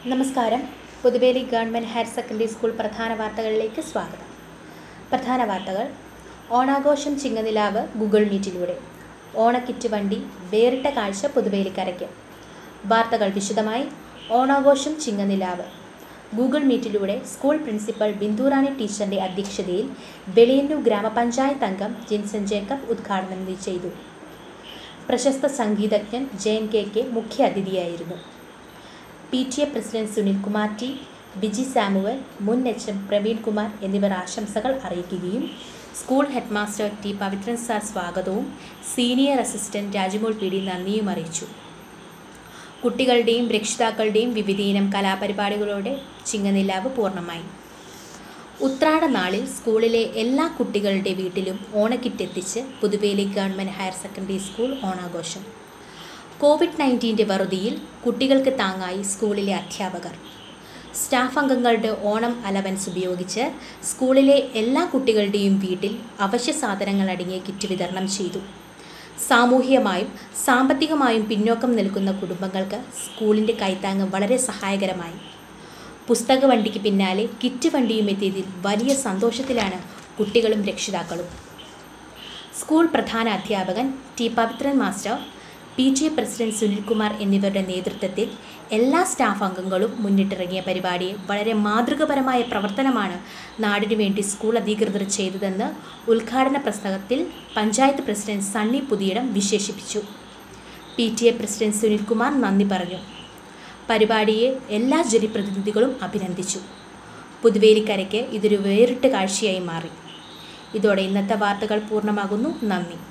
നമസ്കാരം Puthuveli government higher secondary school പ്രധാന വാർത്തകളിലേക്ക് സ്വാഗതം പ്രധാന വാർത്തകൾ ഓണാഘോഷം ചിങ്ങനിലാവ് ഗൂഗിൾ മീറ്റിലൂടെ ഓണക്കിറ്റ് വണ്ടി വേറിട്ട കാഴ്ച പുതുവേലിക്കരയ്ക്ക് വാർത്തകൾ വിശദമായി ഓണാഘോഷം ചിങ്ങനിലാവ് ഗൂഗിൾ മീറ്റിലൂടെ സ്കൂൾ പ്രിൻസിപ്പൽ ബിന്ദുറാണി ടീച്ചറിൻ്റെ അധ്യക്ഷതയിൽ വെളിയന്നൂർ ഗ്രാമപഞ്ചായത്ത് അംഗം ജിൻസൺ ജേക്കബ് ഉദ്ഘാടനം ചെയ്തു പ്രശസ്ത സംഗീതജ്ഞൻ ജയൻ കെ കെ മുഖ്യ അതിഥിയായിരുന്നു P T A president Sunilkumar T Biji Samuel മുൻ എച്ച് എം പ്രവീൺ കുമാർ എന്നിവർ ആശംസകൾ അറിയിക്കുകയും school head master T Pavithran sir സ്വാഗതവും senior assistant Rajamol P D നന്ദിയും അറിയിച്ചു കുട്ടികളുടെയും രക്ഷിതാക്കളുടെയും വിവിധയിനം കലാപരിപാടികളോടെ ചിങ്ങനിലാവ് പൂർണ്ണമായി ഉത്രാട നാളിൽ സ്കൂളിലെ എല്ലാ കുട്ടികളുടെ വീട്ടിലും ഓണക്കിറ്റ് എത്തിച്ച് Puthuveli government higher secondary school ഓണാഘോഷം കോവിഡ് നയൻറ്റീൻ്റെ വറുതിയിൽ കുട്ടികൾക്ക് താങ്ങായി സ്കൂളിലെ അധ്യാപകർ സ്റ്റാഫ് അംഗങ്ങളുടെ ഓണം അലവൻസ് ഉപയോഗിച്ച് സ്കൂളിലെ എല്ലാ കുട്ടികളുടെയും വീട്ടിൽ അവശ്യ സാധനങ്ങൾ അടങ്ങിയ കിറ്റ് വിതരണം ചെയ്തു സാമൂഹികമായും സാമ്പത്തികമായും പിന്നോക്കം നിൽക്കുന്ന കുടുംബങ്ങൾക്ക് സ്കൂളിൻ്റെ കൈത്താങ്ങ് വളരെ സഹായകരമായി പുസ്തക വണ്ടിക്ക് പിന്നാലെ കിറ്റ് വണ്ടിയും എത്തിയതിൽ വലിയ സന്തോഷത്തിലാണ് കുട്ടികളും രക്ഷിതാക്കളും സ്കൂൾ പ്രധാന അധ്യാപകൻ T Pavithran master P T A president Sunilkumar എന്നിവരുടെ നേതൃത്വത്തിൽ എല്ലാ സ്റ്റാഫ് അംഗങ്ങളും മുന്നിട്ടിറങ്ങിയ പരിപാടിയെ വളരെ മാതൃകപരമായ പ്രവർത്തനമാണ് നാടിനു വേണ്ടി സ്കൂൾ അധികൃതർ ചെയ്തതെന്ന് ഉദ്ഘാടന പ്രസംഗത്തിൽ പഞ്ചായത്ത് പ്രസിഡന്റ് സണ്ണി പുതിയിടം വിശേഷിപ്പിച്ചു P T A president Sunilkumar നന്ദി പറഞ്ഞു പരിപാടിയെ എല്ലാ ജനപ്രതിനിധികളും അഭിനന്ദിച്ചു പുതുവേലിക്കരയ്ക്ക് ഇതൊരു വേറിട്ട കാഴ്ചയായി മാറി ഇതോടെ ഇന്നത്തെ വാർത്തകൾ പൂർണ്ണമാകുന്നു നന്ദി